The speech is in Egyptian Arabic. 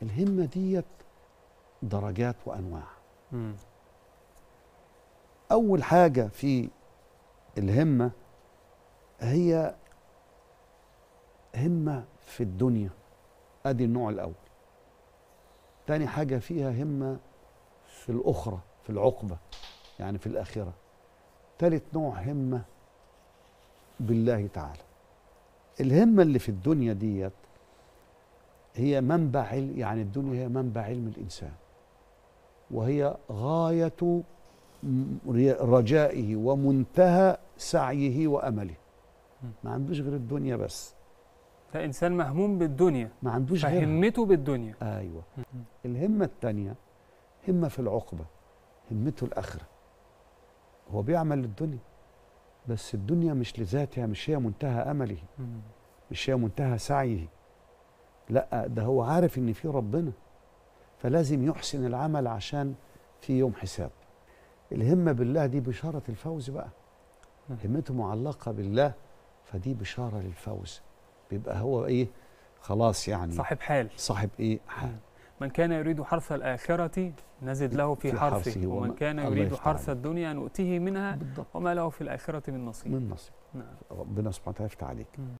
الهمة ديت درجات وأنواع مم. أول حاجة في الهمة هي همة في الدنيا أدي النوع الأول تاني حاجة فيها همة في الأخرى في العقبة يعني في الآخرة تالت نوع همة بالله تعالى الهمة اللي في الدنيا ديت هي منبع عل- يعني الدنيا هي منبع علم الإنسان وهي غاية م- رجائه ومنتهى سعيه وأمله م. ما عندوش غير الدنيا بس ده انسان مهموم بالدنيا ما عندوش غيرها فهمته بالدنيا ايوه مم. الهمه الثانيه همه في العقبه همته الاخره هو بيعمل للدنيا بس الدنيا مش لذاتها مش هي منتهى امله مم. مش هي منتهى سعيه لا ده هو عارف ان في ربنا فلازم يحسن العمل عشان في يوم حساب الهمه بالله دي بشاره الفوز بقى مم. همته معلقه بالله فدي بشاره للفوز بيبقى هو ايه خلاص يعني صاحب حال صاحب ايه حال من كان يريد حرث الآخرة نزد له في, في حرثه, حرثه ومن وما- كان الله يريد يفتح حرث عليك. الدنيا نؤتيه منها بالضبط وما له في الآخرة من نصيب من نصيب نعم ربنا سبحانه وتعالى يفتح عليك مم.